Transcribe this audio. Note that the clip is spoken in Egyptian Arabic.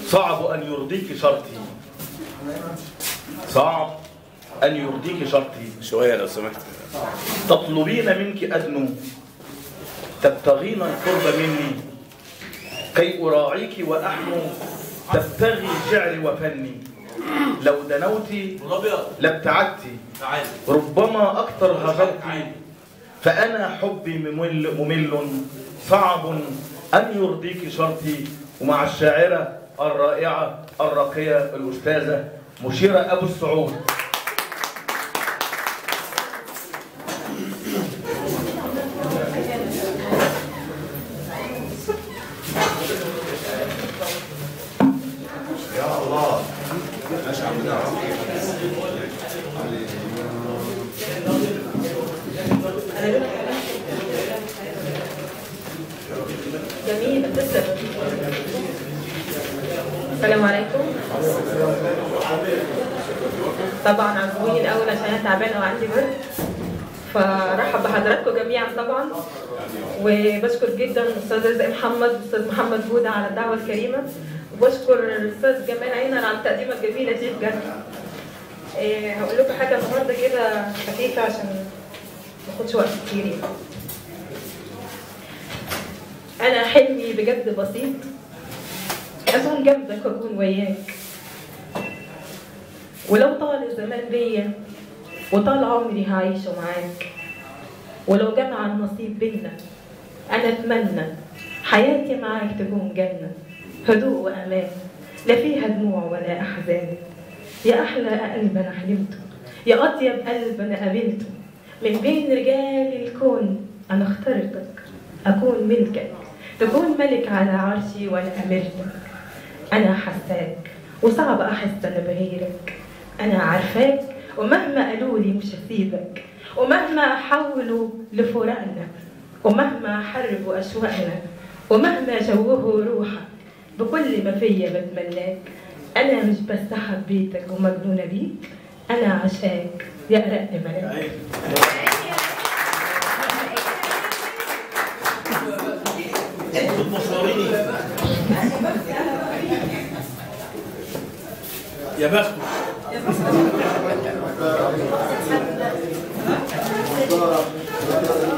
صعب أن يرضيك شرطي صعب أن يرضيك شرطي شويه لو سمحت تطلبين منك أدنو تبتغين القرب مني كي أراعيك وأحنو تبتغي شعري وفني لو دنوت لابتعدت ربما أكثر هجرت فأنا حبي ممل, ممل صعب أن يرضيك شرطي ومع الشاعرة الرائعة الراقية الأستاذة مشيرة أبو السعود جميل تسلم السلام عليكم طبعا عذروني الاول عشان انا تعبانه وعندي برد فرحب بحضراتكم جميعا طبعا وبشكر جدا الاستاذ رزق محمد والاستاذ محمد بوده على الدعوه الكريمه وبشكر الاستاذ جمال عينر على التقديمه الجميله دي بجد إيه، هقول لكم حاجه النهارده كده خفيفه عشان ما اخدش وقت كتير يعني. أنا حلمي بجد بسيط أكون جنبك وأكون وياك ولو طال الزمان بيا وطال عمري هعيشه معاك ولو جمع النصيب بينا أنا أتمنى حياتي معاك تكون جنة هدوء وأمان لا فيها دموع ولا أحزان يا أحلى قلب أنا حلمته يا أطيب قلب أنا قابلته من بين رجال الكون أنا اخترتك أكون ملكك تكون ملك على عرشي وأنا أمرتك أنا حساك وصعب أحس أنا بغيرك أنا عارفاك ومهما قالوا لي مش هسيبك ومهما حاولوا لفراقنا ومهما حربوا أشواقنا ومهما شوهوا روحك بكل ما فيا بتمناك أنا مش بس حبيتك ومجنونة بيك أنا عشاك يا أرق ملاك انتوا المشهورين يا بخت يا